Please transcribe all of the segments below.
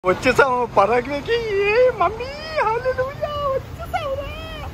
వచ్చేసాము పరాగ్వేకి ఏ మమ్మీ హల్లెలూయా వచ్చేసామురా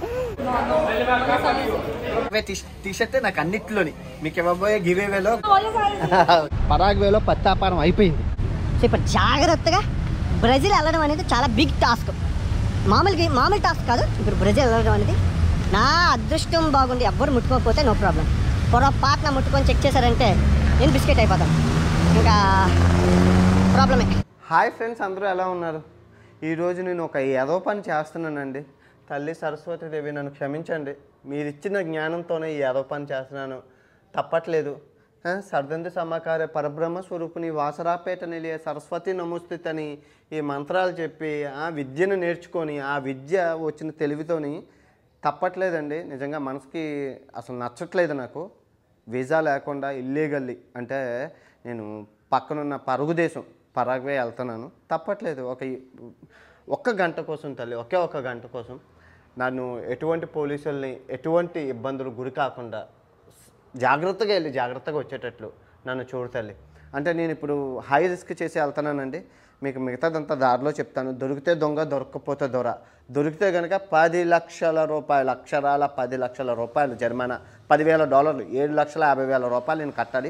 టీ షర్ట్ నాకు అన్నిట్లోని మీకు ఇవ్వబోయే గివేవేలో పరాగ్వేలో పత్తాపారం అయిపోయింది సో ఇప్పుడు జాగ్రత్తగా బ్రెజిల్ వెళ్ళడం అనేది చాలా బిగ్ టాస్క్ మామూలుగా మామూలు టాస్క్ కాదు ఇప్పుడు బ్రెజిల్ వెళ్ళడం అనేది నా అదృష్టం బాగుండి ఎవ్వరు ముట్టుకోకపోతే నో ప్రాబ్లం పొరపాటున ముట్టుకొని చెక్ చేశారంటే నేను బిస్కెట్ అయిపోతాను ఇంకా ప్రాబ్లమే హాయ్ ఫ్రెండ్స్ అందరూ ఎలా ఉన్నారు ఈరోజు నేను ఒక ఏదో పని చేస్తున్నానండి తల్లి సరస్వతీదేవి నన్ను క్షమించండి మీరు ఇచ్చిన జ్ఞానంతోనే ఈ ఏదో పని చేస్తున్నాను తప్పట్లేదు ఆ, సర్దంది సమాకార పరబ్రహ్మ స్వరూపుని వాసరాపేట నిలియ సరస్వతి నమోస్థిత్ అని ఈ మంత్రాలు చెప్పి ఆ విద్యను నేర్చుకొని ఆ విద్య వచ్చిన తెలివితోని తప్పట్లేదండి నిజంగా మనసుకి అసలు నచ్చట్లేదు నాకు వీసా లేకుండా ఇల్లీగల్లీ అంటే నేను పక్కనున్న పరుగు దేశం పరాగ్వే వెళ్తున్నాను తప్పట్లేదు ఒక ఒక్క గంట కోసం తల్లి ఒకే ఒక్క గంట కోసం నన్ను ఎటువంటి పోలీసుల్ని ఎటువంటి ఇబ్బందులు గురి కాకుండా జాగ్రత్తగా వెళ్ళి జాగ్రత్తగా వచ్చేటట్లు నన్ను చూడు తల్లి అంటే నేను ఇప్పుడు హై రిస్క్ చేసి వెళ్తున్నానండి మీకు మిగతాదంతా దారిలో చెప్తాను దొరికితే దొంగ దొరకకపోతే దొర దొరికితే కనుక పది లక్షల రూపాయలు అక్షరాల పది లక్షల రూపాయలు జరిమానా పదివేల డాలర్లు ఏడు లక్షల యాభై వేల రూపాయలు నేను కట్టాలి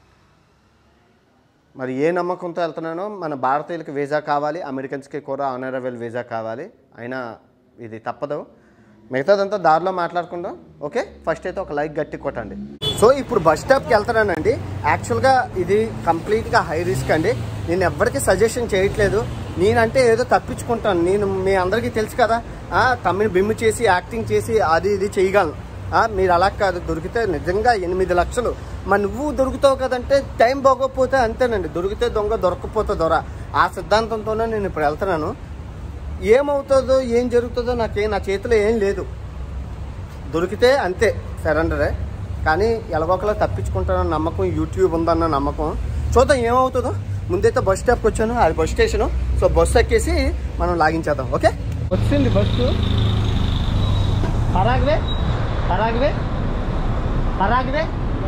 మరి ఏ నమ్మకంతో వెళ్తున్నానో మన భారతీయులకి వీసా కావాలి అమెరికన్స్కి కూడా ఆనరబుల్ వీసా కావాలి అయినా ఇది తప్పదు మిగతాదంతా దారిలో మాట్లాడుకుందాం ఓకే ఫస్ట్ అయితే ఒక లైక్ గట్టి కొట్టండి సో ఇప్పుడు బస్ స్టాప్కి వెళ్తున్నానండి యాక్చువల్గా ఇది కంప్లీట్గా హై రిస్క్ అండి నేను ఎవరికి సజెషన్ చేయట్లేదు నేనంటే ఏదో తప్పించుకుంటాను నేను మీ అందరికీ తెలుసు కదా ఆ, తమిళ బిమ్ము చేసి యాక్టింగ్ చేసి అది ఇది చేయగలను ఆ, మీరు అలా కాదు దొరికితే నిజంగా ఎనిమిది లక్షలు మరి నువ్వు దొరుకుతావు కదంటే టైం బాగోకపోతే అంతేనండి దొరికితే దొంగ దొరకకపోతే దొర ఆ సిద్ధాంతంతోనే నేను ఇప్పుడు వెళ్తున్నాను ఏమవుతుందో ఏం జరుగుతుందో నాకేం నా చేతిలో ఏం లేదు దొరికితే అంతే సరెండరే కానీ ఎలాగోకలా తప్పించుకుంటానన్న నమ్మకం యూట్యూబ్ ఉందన్న నమ్మకం చూద్దాం ఏమవుతుందో ముందైతే బస్ స్టాప్కి వచ్చాను అది బస్ స్టేషను సో బస్సు ఎక్కేసి మనం లాగించేద్దాం ఓకే వచ్చింది bus Paraguay Paraguay Paraguay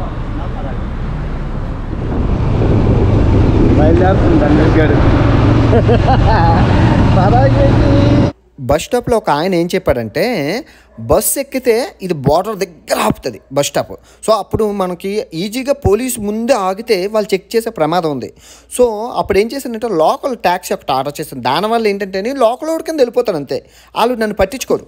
bus స్టాప్లో ఒక ఆయన ఏం చెప్పాడంటే బస్ ఎక్కితే ఇది బార్డర్ దగ్గర ఆపుతుంది బస్ స్టాప్ సో అప్పుడు మనకి ఈజీగా పోలీస్ ముందే ఆగితే వాళ్ళు చెక్ చేసే ప్రమాదం ఉంది సో అప్పుడు ఏం చేశానంటే లోకల్ ట్యాక్సీ ఒకటి ఆర్డర్ చేశాను దానివల్ల ఏంటంటే నేను లోకల్ వాడి కింద వెళ్ళిపోతాను అంతే వాళ్ళు నన్ను పట్టించుకోరు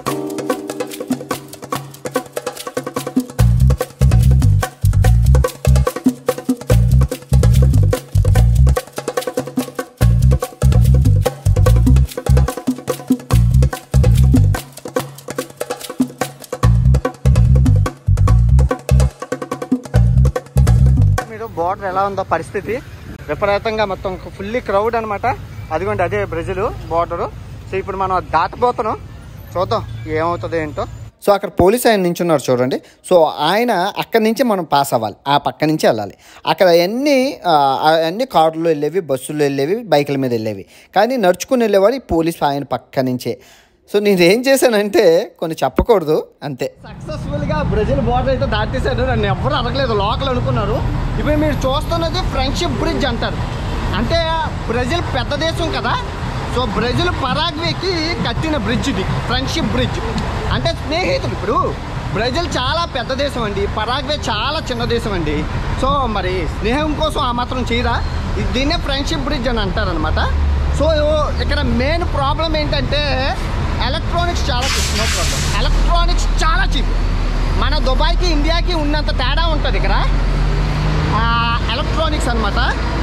మీరు బోర్డర్ ఎలా ఉందో పరిస్థితి విపరీతంగా మొత్తం ఫుల్లీ క్రౌడ్ అనమాట అదిగోండి అదే బ్రెజిల్ బోర్డరు సో ఇప్పుడు మనం అది దాటబోతున్నాం చూద్దాం ఏమవుతుందో ఏంటో సో అక్కడ పోలీస్ ఆయన నించున్నారు చూడండి సో ఆయన అక్కడి నుంచి మనం పాస్ అవ్వాలి ఆ పక్క నుంచి వెళ్ళాలి అక్కడ అన్ని అన్ని కార్లు వెళ్ళేవి బస్సులు వెళ్ళేవి బైకుల మీద వెళ్ళేవి కానీ నడుచుకుని వెళ్ళేవాడు ఈ పోలీస్ ఆయన పక్క నుంచే సో నేను ఏం చేశానంటే కొన్ని చెప్పకూడదు అంతే సక్సెస్ఫుల్గా బ్రెజిల్ బార్డర్ అయితే దాటేశాడు నన్ను ఎవరు అడగలేదు లోకల్ అనుకున్నారు ఇప్పుడు మీరు చూస్తున్నది ఫ్రెండ్షిప్ బ్రిడ్జ్ అంటారు అంటే బ్రెజిల్ పెద్ద దేశం కదా సో బ్రెజిల్ పరాగ్వేకి కట్టిన బ్రిడ్జ్ ఇది ఫ్రెండ్షిప్ బ్రిడ్జ్ అంటే స్నేహితులు ఇప్పుడు బ్రెజిల్ చాలా పెద్ద దేశం అండి పరాగ్వే చాలా చిన్న దేశం అండి సో మరి స్నేహం కోసం ఆ మాత్రం చేయరా ఇది దీన్నే ఫ్రెండ్షిప్ బ్రిడ్జ్ అని అంటారనమాట సో ఇక్కడ మెయిన్ ప్రాబ్లం ఏంటంటే ఎలక్ట్రానిక్స్ చాలా చీప్ నో ప్రాబ్లం ఎలక్ట్రానిక్స్ చాలా చీప్ మన దుబాయ్కి ఇండియాకి ఉన్నంత తేడా ఉంటుంది ఇక్కడ ఎలక్ట్రానిక్స్ అన్నమాట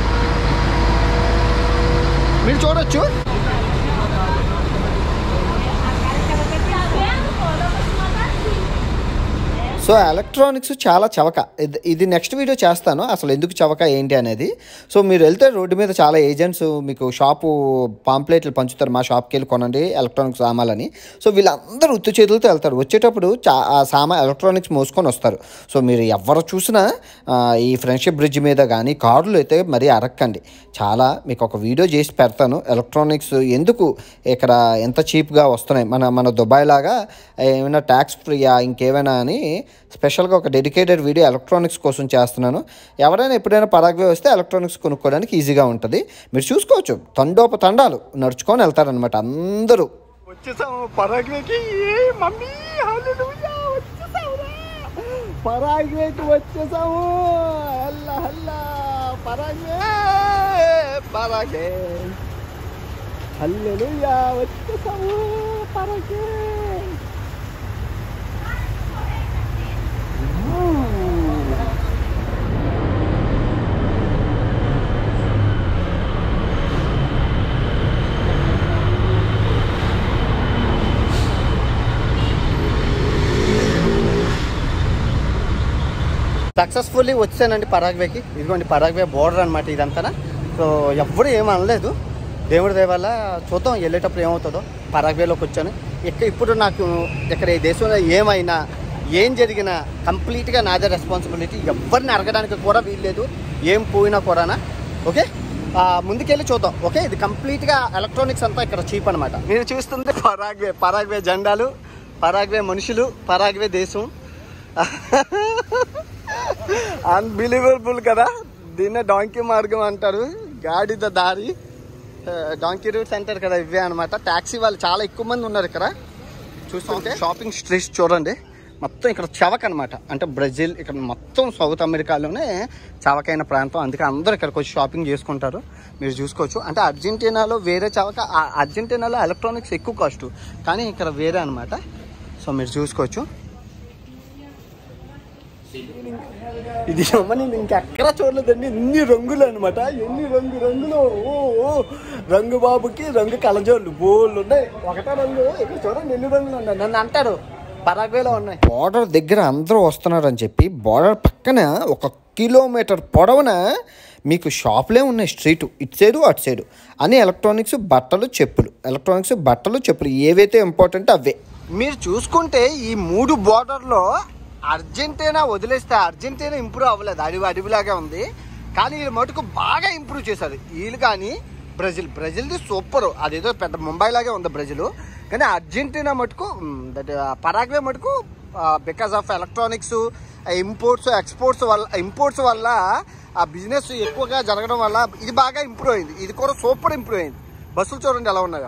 మీరు చూడొచ్చు సో ఎలక్ట్రానిక్స్ చాలా చవక ఇది- ఇది నెక్స్ట్ వీడియో చేస్తాను అసలు ఎందుకు చవక ఏంటి అనేది సో మీరు వెళ్తే రోడ్డు మీద చాలా ఏజెంట్స్ మీకు షాపు పాంప్లెట్లు పంచుతారు మా షాప్కి వెళ్ళి కొనండి ఎలక్ట్రానిక్స్ సామాన్లని సో వీళ్ళందరూ ఉత్తు చేతులతో వెళ్తారు వచ్చేటప్పుడు చా ఆ సామా ఎలక్ట్రానిక్స్ మోసుకొని వస్తారు సో మీరు ఎవరు చూసినా ఆ, ఈ ఫ్రెండ్షిప్ బ్రిడ్జ్ మీద కానీ కార్లు అయితే మరీ అరక్కండి చాలా మీకు ఒక వీడియో చేసి పెడతాను ఎలక్ట్రానిక్స్ ఎందుకు ఇక్కడ ఎంత చీప్గా వస్తున్నాయి మన మన దుబాయ్ లాగా ఏమైనా ట్యాక్స్ ఫ్రీయా ఇంకేమైనా అని స్పెషల్గా ఒక డెడికేటెడ్ వీడియో ఎలక్ట్రానిక్స్ కోసం చేస్తున్నాను ఎవరైనా ఎప్పుడైనా పరాగ్వే వస్తే ఎలక్ట్రానిక్స్ కొనుక్కోవడానికి ఈజీగా ఉంటుంది మీరు చూసుకోవచ్చు తండోప తండాలు నడుచుకొని వెళ్తారనమాట అందరూ వచ్చేసాము పరాగ్వేకి ఏ మమ్మీ హల్లెలూయా వచ్చేసామురా పరాగ్వేకి వచ్చేసాము హల్లా హల్లా పరాగ్వే పరాగ్వే హల్లెలూయా వచ్చేసాము పరాగ్వే సక్సెస్ఫుల్లీ వచ్చానండి పరాగ్వేకి ఇదిగోండి పరాగ్వే బోర్డర్ అనమాట ఇదంతా సో ఎవ్వరు ఏం అనలేదు దేవుడి దయ వల్ల చూద్దాం వెళ్ళేటప్పుడు ఏమవుతుందో పరాగ్వేలోకి వచ్చాను ఇక్కడ ఇప్పుడు నాకు ఇక్కడ ఈ దేశంలో ఏమైనా ఏం జరిగినా కంప్లీట్గా నాదే రెస్పాన్సిబిలిటీ ఎవరిని అడగడానికి కూడా వీల్లేదు ఏం పోయినా కూడానా ఓకే ఆ, ముందుకెళ్ళి చూద్దాం ఓకే ఇది కంప్లీట్గా ఎలక్ట్రానిక్స్ అంతా ఇక్కడ చీప్ అనమాట మీరు చూస్తుంది పరాగ్వే పరాగ్వే జెండాలు పరాగ్వే మనుషులు పరాగ్వే దేశం అన్బిలీవబుల్ కదా దీన్నే డాంకీ మార్గం అంటారు గాడిద దారి డాంకీ రూట్స్ అంటారు కదా ఇవే అనమాట ట్యాక్సీ వాళ్ళు చాలా ఎక్కువ మంది ఉన్నారు ఇక్కడ చూస్తుంటే షాపింగ్ స్ట్రీట్స్ చూడండి మొత్తం ఇక్కడ చవక అనమాట అంటే బ్రెజిల్ ఇక్కడ మొత్తం సౌత్ అమెరికాలోనే చవకైన ప్రాంతం అందుకే అందరూ ఇక్కడికి వచ్చి షాపింగ్ చేసుకుంటారు మీరు చూసుకోవచ్చు అంటే అర్జెంటీనాలో వేరే చవక ఆ అర్జెంటీనాలో ఎలక్ట్రానిక్స్ ఎక్కువ కాస్ట్ కానీ ఇక్కడ వేరే అనమాట సో మీరు చూసుకోవచ్చు ఇది అమ్మ నేను ఇంకెక్కడ చూడలేదండి ఎన్ని రంగులు అనమాట ఎన్ని రంగు రంగులు ఓ ఓ రంగు బాబుకి రంగు కలజోళ్ళు బోళ్ళు ఉన్నాయి ఒకటే రంగు ఇక్కడ చూడండి ఎన్ని రంగులు ఉన్నాయి నన్ను అంటారు పరాగ్వేలో ఉన్నాయి బార్డర్ దగ్గర అందరూ వస్తున్నారని చెప్పి బార్డర్ పక్కన ఒక కిలోమీటర్ పొడవున మీకు షాపులే ఉన్నాయి స్ట్రీట్ ఇటు సైడు అటు సైడు అని ఎలక్ట్రానిక్స్ బట్టలు చెప్పులు ఎలక్ట్రానిక్స్ బట్టలు చెప్పులు ఏవైతే ఇంపార్టెంట్ అవే మీరు చూసుకుంటే ఈ మూడు బోర్డర్లో అర్జెంటీనా వదిలేస్తే అర్జెంటీనా ఇంప్రూవ్ అవ్వలేదు అడవి అడవిలాగే ఉంది కానీ వీళ్ళు మటుకు బాగా ఇంప్రూవ్ చేశారు వీళ్ళు కానీ బ్రెజిల్ బ్రెజిల్ది సూపర్ అదేదో పెద్ద ముంబై లాగే ఉంది బ్రెజిల్ కానీ అర్జెంటీనా మటుకు పరాగ్వే మటుకు because of electronics imports exports వల్ల ఇంపోర్ట్స్ వల్ల ఆ బిజినెస్ ఎక్కువగా జరగడం వల్ల ఇది బాగా ఇంప్రూవ్ అయింది ఇది కూడా సూపర్ ఇంప్రూవ్ అయింది బస్సులు చూడండి ఎలా ఉన్నాయో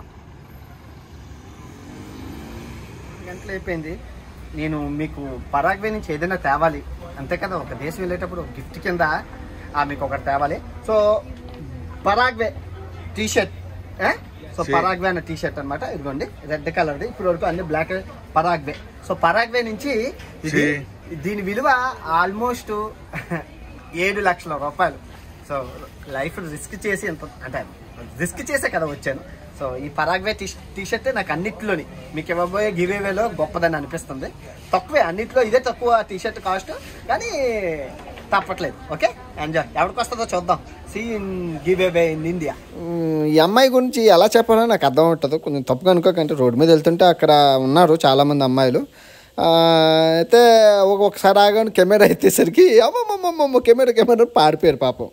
గంటలు అయిపోయింది నేను మీకు పరాగ్వే నుంచి ఏదైనా తేవాలి అంతే కదా ఒక దేశం వెళ్ళేటప్పుడు గిఫ్ట్ కింద ఆ, మీకు ఒకటి తేవాలి so Paraguay T shirt so Paraguay అన్న టీ షర్ట్ అనమాట ఇదిగోండి రెడ్ కలర్ది ఇప్పుడు వరకు అన్ని బ్లాక్ పరాగ్వే సో పరాగ్వే నుంచి ఇది దీని విలువ ఆల్మోస్ట్ ఏడు లక్షల రూపాయలు సో లైఫ్ రిస్క్ చేసి ఎంత అంటే రిస్క్ చేసే కదా వచ్చాను సో ఈ పరాగ్వే టీ టీ షర్ట్ నాకు అన్నిట్లోని మీకు ఇవ్వబోయే గివేవేలో గొప్పదని అనిపిస్తుంది తక్కువే అన్నిట్లో ఇదే తక్కువ టీ షర్ట్ కాస్ట్ కానీ తప్పట్లేదు ఓకే ఎంజాయ్ ఎవరికి వస్తుందో చూద్దాం see in giveaway in India um, ఈ అమ్మాయి గురించి ఎలా చెప్పాలో నాకు అర్థం అవుతుంది కొంచెం తప్పుగా అనుకోకంటే రోడ్డు మీద వెళ్తుంటే అక్కడ ఉన్నారు చాలామంది అమ్మాయిలు ఆ, అయితే ఒక- ఒకసారి ఆగాను కెమెరా ఎత్తేసరికి అమ్మమ్మమ్మమ్మ కెమెరా కెమెరా పారిపోయారు పాపం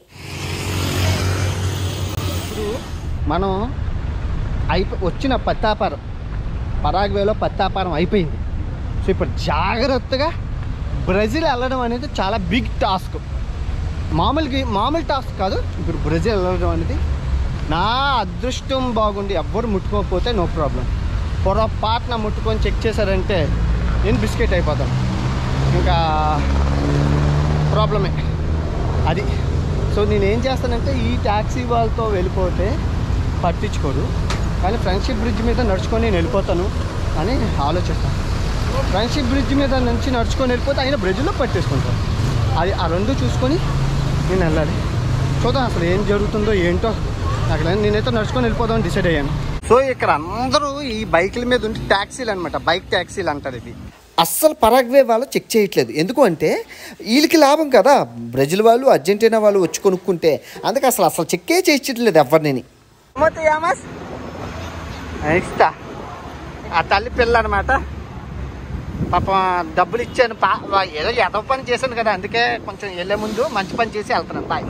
మనం అయిపో వచ్చిన పత్తాపారం పరాగ్వేలో పత్తాపారం అయిపోయింది సో ఇప్పుడు జాగ్రత్తగా బ్రెజిల్ వెళ్ళడం అనేది చాలా బిగ్ టాస్క్ మామూలుగా మామూలు టాస్క్ కాదు ఇప్పుడు బ్రెజిల్ వెళ్ళడం అనేది నా అదృష్టం బాగుండి ఎవ్వరు ముట్టుకోకపోతే నో ప్రాబ్లం పొరపాటున ముట్టుకొని చెక్ చేశారంటే నేను బిస్కెట్ అయిపోతాను ఇంకా ప్రాబ్లమే అది సో నేను ఏం చేస్తానంటే ఈ ట్యాక్సీ వాళ్ళతో వెళ్ళిపోతే పట్టించుకోరు కానీ ఫ్రెండ్షిప్ బ్రిడ్జ్ మీద నడుచుకొని నేను వెళ్ళిపోతాను అని ఆలోచిస్తాను ఫ్రెండ్షిప్ బ్రిడ్జ్ మీద నుంచి నడుచుకొని వెళ్ళిపోతే ఆయన బ్రిడ్జ్లో పట్టేసుకుంటాను అది ఆ రెండు చూసుకొని నేను వెళ్ళాలి చూద్దాం అసలు ఏం జరుగుతుందో ఏంటో అక్కడ నేనైతే నడుచుకొని వెళ్ళిపోదామని డిసైడ్ అయ్యాను సో ఇక్కడ అందరూ ఈ బైకుల మీద ఉంటే ట్యాక్సీలు అనమాట బైక్ ట్యాక్సీలు అంటారు ఇది అస్సలు పరాగ్వే వాళ్ళు చెక్ చేయట్లేదు ఎందుకు అంటే వీళ్ళకి లాభం కదా బ్రెజిల్ వాళ్ళు అర్జెంటీనా వాళ్ళు వచ్చి కొనుక్కుంటే అందుకే అసలు అసలు చెక్కే చేయించట్లేదు ఎవరిని మొత్తం యామస్ ఇస్తా ఆ తల్లి పిల్ల అనమాట పాపం డబ్బులు ఇచ్చాను పా ఏదో ఎదవ పని చేశాను కదా అందుకే కొంచెం వెళ్ళే ముందు మంచి పని చేసి వెళ్తున్నాను బాయ్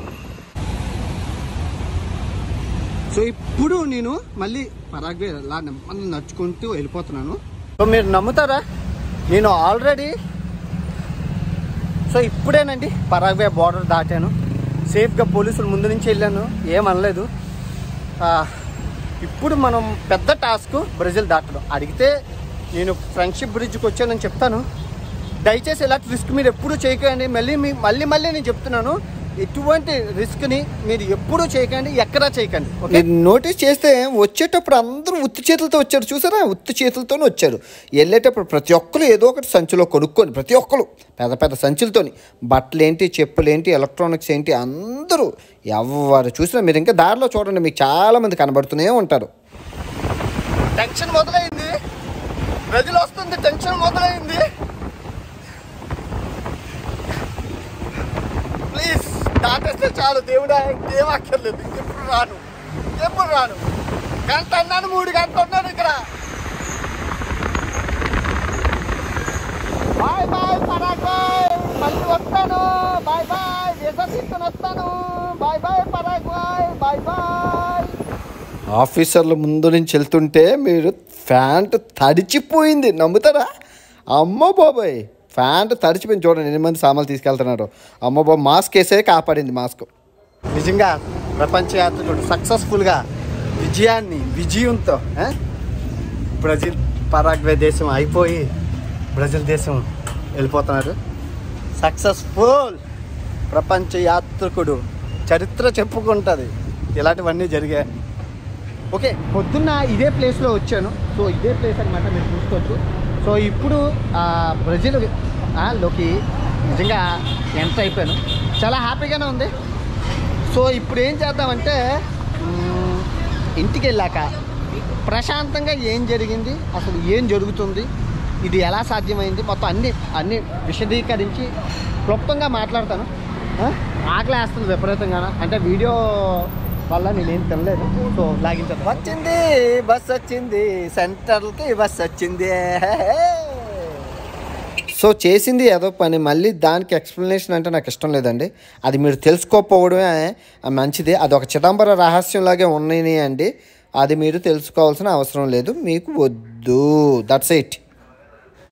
సో ఇప్పుడు నేను మళ్ళీ పరాగ్వే ఇలా నెమ్మది నడుచుకుంటూ వెళ్ళిపోతున్నాను సో మీరు నమ్ముతారా నేను ఆల్రెడీ సో ఇప్పుడేనండి పరాగ్వే బార్డర్ దాటాను సేఫ్గా పోలీసులు ముందు నుంచి వెళ్ళాను ఏమనలేదు ఆ, ఇప్పుడు మనం పెద్ద టాస్క్ బ్రెజిల్ దాటడం అడిగితే నేను ఫ్రెండ్షిప్ బ్రిడ్జ్కి వచ్చానని చెప్తాను దయచేసి ఇలాంటి రిస్క్ మీరు ఎప్పుడూ చేయకండి మళ్ళీ మీ మళ్ళీ మళ్ళీ నేను చెప్తున్నాను ఎటువంటి రిస్క్ని మీరు ఎప్పుడూ చేయకండి ఎక్కడా చేయకండి ఓకే మీరు నోటీస్ చేస్తే వచ్చేటప్పుడు అందరూ ఉత్తి చేతులతో వచ్చారు చూసారా ఉత్తి చేతులతోనే వచ్చారు వెళ్ళేటప్పుడు ప్రతి ఒక్కరు ఏదో ఒకటి సంచిలో కొనుక్కొని ప్రతి ఒక్కరు పెద్ద పెద్ద సంచులతోని బట్టలు ఏంటి చెప్పులు ఏంటి ఎలక్ట్రానిక్స్ ఏంటి అందరూ ఎవరు చూసినా మీరు ఇంకా దారిలో చూడండి మీకు చాలా మంది కనబడుతూనే ఉంటారు టెన్షన్ మొదలైంది ప్రజలు వస్తుంది టెన్షన్ మొదలైంది ప్లీజ్ దాటేస్తే చాలు దేవుడా ఏం అక్కర్లేదు ఎప్పుడు రాను ఎప్పుడు రాను గంట అన్నాను మూడు గంట ఉన్నాను ఇక్కడ బాయ్ బాయ్ పరాగ్వాయ్ మళ్ళీ వస్తాను బాయ్ బాయ్ వీసా తీసుకొని వస్తాను bye bye Paraguay bye bye ఆఫీసర్ల ముందు నుంచి వెళ్తుంటే మీరు ఫ్యాంట్ తడిచిపోయింది నమ్ముతారా అమ్మ బాబాయ్ ఫ్యాంట్ తడిచిపోయింది చూడండి ఎన్ని మంది సామాన్లు తీసుకెళ్తున్నారు అమ్మ బాబు మాస్క్ వేసే కాపాడింది మాస్క్ నిజంగా ప్రపంచ యాత్రికుడు సక్సెస్ఫుల్గా విజయాన్ని విజయంతో ఆ? బ్రెజిల్ పరాగ్వే దేశం అయిపోయి బ్రెజిల్ దేశం వెళ్ళిపోతున్నారు సక్సెస్ఫుల్ ప్రపంచ యాత్రికుడు చరిత్ర చెప్పుకుంటుంది ఇలాంటివన్నీ జరిగాయి ఓకే పొద్దున్న ఇదే ప్లేస్లో వచ్చాను సో ఇదే ప్లేస్ అనమాట మీరు చూసుకోవచ్చు సో ఇప్పుడు ఆ, బ్రెజిల్ ఆ, లోకి నిజంగా ఎంటర్ అయిపోయాను చాలా హ్యాపీగానే ఉంది సో ఇప్పుడు ఏం చేద్దామంటే మ్, ఇంటికి వెళ్ళాక ప్రశాంతంగా ఏం జరిగింది అసలు ఏం జరుగుతుంది ఇది ఎలా సాధ్యమైంది మొత్తం అన్ని అన్ని విశదీకరించి క్లుప్తంగా మాట్లాడతాను ఆ? ఆకలి వేస్తుంది విపరీతంగా అంటే వీడియో వల్ల నేనేం తినలేదు సో లాగించాను వచ్చింది బస్ వచ్చింది సెంటర్కి బస్ వచ్చింది సో చేసింది ఏదో పని మళ్ళీ దానికి ఎక్స్ప్లెనేషన్ అంటే నాకు ఇష్టం లేదండి అది మీరు తెలుసుకోకపోవడమే మంచిది అది ఒక చిదంబర రహస్యంలాగే ఉన్నాయి అండి అది మీరు తెలుసుకోవాల్సిన అవసరం లేదు మీకు వద్దు దట్స్ ఇట్